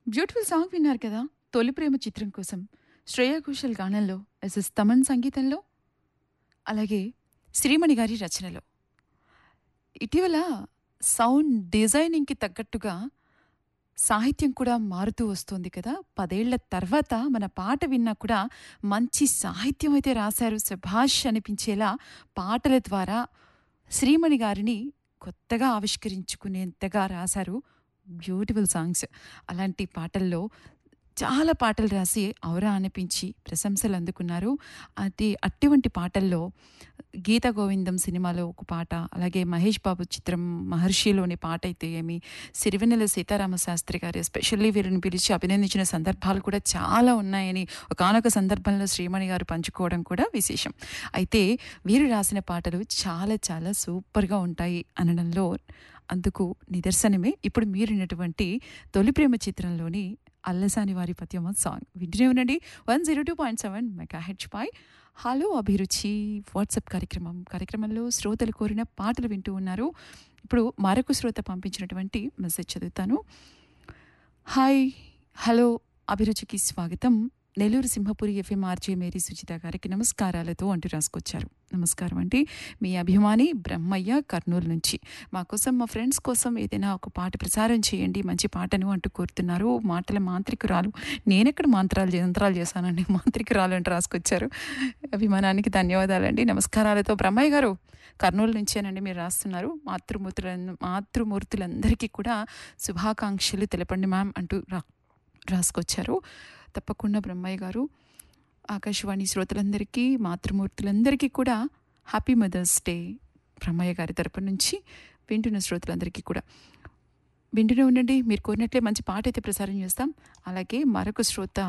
beautiful song విన్నారు కదా తొలి ప్రేమ చిత్రం కోసం శ్రేయా ఘోషల్ గానంలో ఎస్ఎస్ తమన్ సంగీతంలో అలాగే శ్రీమణి గారి రచనలో ఇటీవల సౌండ్ డిజైనింగ్కి తగ్గట్టుగా సాహిత్యం కూడా మారుతూ వస్తుంది కదా పదేళ్ల తర్వాత మన పాట విన్నా కూడా మంచి సాహిత్యం అయితే రాశారు శభాష్ అనిపించేలా పాటల ద్వారా శ్రీమణి గారిని కొత్తగా ఆవిష్కరించుకునేంతగా రాశారు బ్యూటిఫుల్ సాంగ్స్ అలాంటి పాటల్లో చాలా పాటలు రాసి ఔరా అనిపించి ప్రశంసలు అందుకున్నారు అది అటువంటి పాటల్లో గీత గోవిందం సినిమాలో ఒక పాట అలాగే మహేష్ బాబు చిత్రం మహర్షిలోని పాట అయితే ఏమి సిరివెన్నెల సీతారామ శాస్త్రి గారు ఎస్పెషల్లీ వీరిని పిలిచి అభినందించిన సందర్భాలు కూడా చాలా ఉన్నాయని ఒకనొక సందర్భంలో శ్రీమణి గారు పంచుకోవడం కూడా విశేషం అయితే వీరు రాసిన పాటలు చాలా చాలా సూపర్గా ఉంటాయి అనడంలో అందుకు నిదర్శనమే ఇప్పుడు మీరున్నటువంటి తొలి ప్రేమ చిత్రంలోని అల్లసాని వారి పద్యమ సాంగ్ వింటూనే ఉండండి one zero two point seven mega H పై హలో అభిరుచి వాట్సాప్ కార్యక్రమం కార్యక్రమంలో శ్రోతలు కోరిన పాటలు వింటూ ఉన్నారు ఇప్పుడు మరొక శ్రోత పంపించినటువంటి మెసేజ్ చదువుతాను హాయ్ హలో అభిరుచికి స్వాగతం నెల్లూరు సింహపురి ఎఫ్ఎం ఆర్జే మేరీ సుచిత గారికి నమస్కారాలతో అంటూ రాసుకొచ్చారు నమస్కారం అండి మీ అభిమాని బ్రహ్మయ్య కర్నూలు నుంచి మా కోసం మా ఫ్రెండ్స్ కోసం ఏదైనా ఒక పాట ప్రసారం చేయండి మంచి పాటను అంటూ కోరుతున్నారు మాటల మాంత్రికురాలు నేనెక్కడ మంత్రాలు యంత్రాలు చేశానండి మాంత్రికురాలు అంటూ రాసుకొచ్చారు అభిమానానికి ధన్యవాదాలండి నమస్కారాలతో బ్రహ్మయ్య గారు కర్నూలు నుంచేనండి మీరు రాస్తున్నారు మాతృమూర్తుల మాతృమూర్తులందరికీ కూడా శుభాకాంక్షలు తెలపండి మ్యామ్ అంటూ రా రాసుకొచ్చారు తప్పకుండా బ్రహ్మయ్య గారు ఆకాశవాణి శ్రోతలందరికీ మాతృమూర్తులందరికీ కూడా హ్యాపీ మదర్స్ డే బ్రహ్మయ్య గారి తరపు నుంచి వింటున్న శ్రోతలందరికీ కూడా వింటూనే ఉండండి మీరు కోరినట్లే మంచి పాట అయితే ప్రసారం చేస్తాం అలాగే మరొక శ్రోత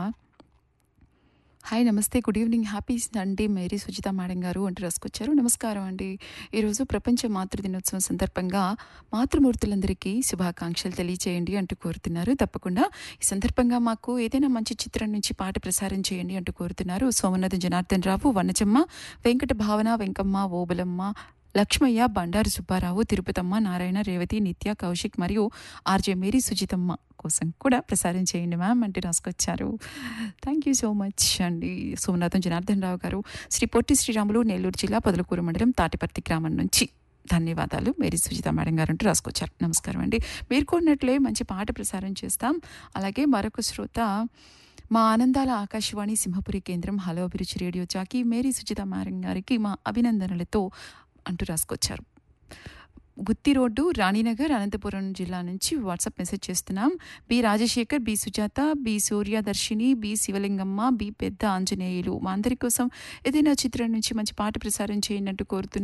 హాయ్ నమస్తే good evening happy Sunday Mary Sujitha madam గారు అంటూ రాసుకొచ్చారు నమస్కారం అండి ఈరోజు ప్రపంచ మాతృ దినోత్సవం సందర్భంగా మాతృమూర్తులందరికీ శుభాకాంక్షలు తెలియచేయండి అంటూ కోరుతున్నారు తప్పకుండా ఈ సందర్భంగా మాకు ఏదైనా మంచి చిత్రం నుంచి పాట ప్రసారం చేయండి అంటూ కోరుతున్నారు సోమనాథ్ జనార్దన్ రావు వనజమ్మ వెంకట భావన వెంకమ్మ ఓబులమ్మ లక్ష్మయ్య బండారు సుబ్బారావు తిరుపతమ్మ నారాయణ రేవతి నిత్య కౌశిక్ మరియు ఆర్జే మేరీ సుజితమ్మ కోసం కూడా ప్రసారం చేయండి మ్యామ్ అంటే రాసుకొచ్చారు థ్యాంక్ యూ సో మచ్ అండి సోమనాథం జనార్దన్ రావు గారు శ్రీ పొట్టి శ్రీరాములు నెల్లూరు జిల్లా పొదలకూరు మండలం తాటిపర్తి గ్రామం నుంచి ధన్యవాదాలు మేరీ సుజిత మేడం గారు అంటూ రాసుకొచ్చారు నమస్కారం అండి మీరు కోరినట్లే మంచి పాట ప్రసారం చేస్తాం అలాగే మరొక శ్రోత మా ఆనందాల ఆకాశవాణి సింహపురి కేంద్రం హలో అభిరుచి రేడియో చాకి మేరీ సుజిత మేడం గారికి మా అభినందనలతో అంటూ రాసుకొచ్చారు గుత్తి రోడ్డు రాణినగర్ అనంతపురం జిల్లా నుంచి వాట్సాప్ మెసేజ్ చేస్తున్నాం B Rajasekhar B Sujatha B Suryadarshini B Sivalingamma B Pedda Anjaneyulu మా అందరి కోసం ఏదైనా చిత్రం నుంచి మంచి పాట ప్రసారం చేయండి అంటూ కోరుతున్నారు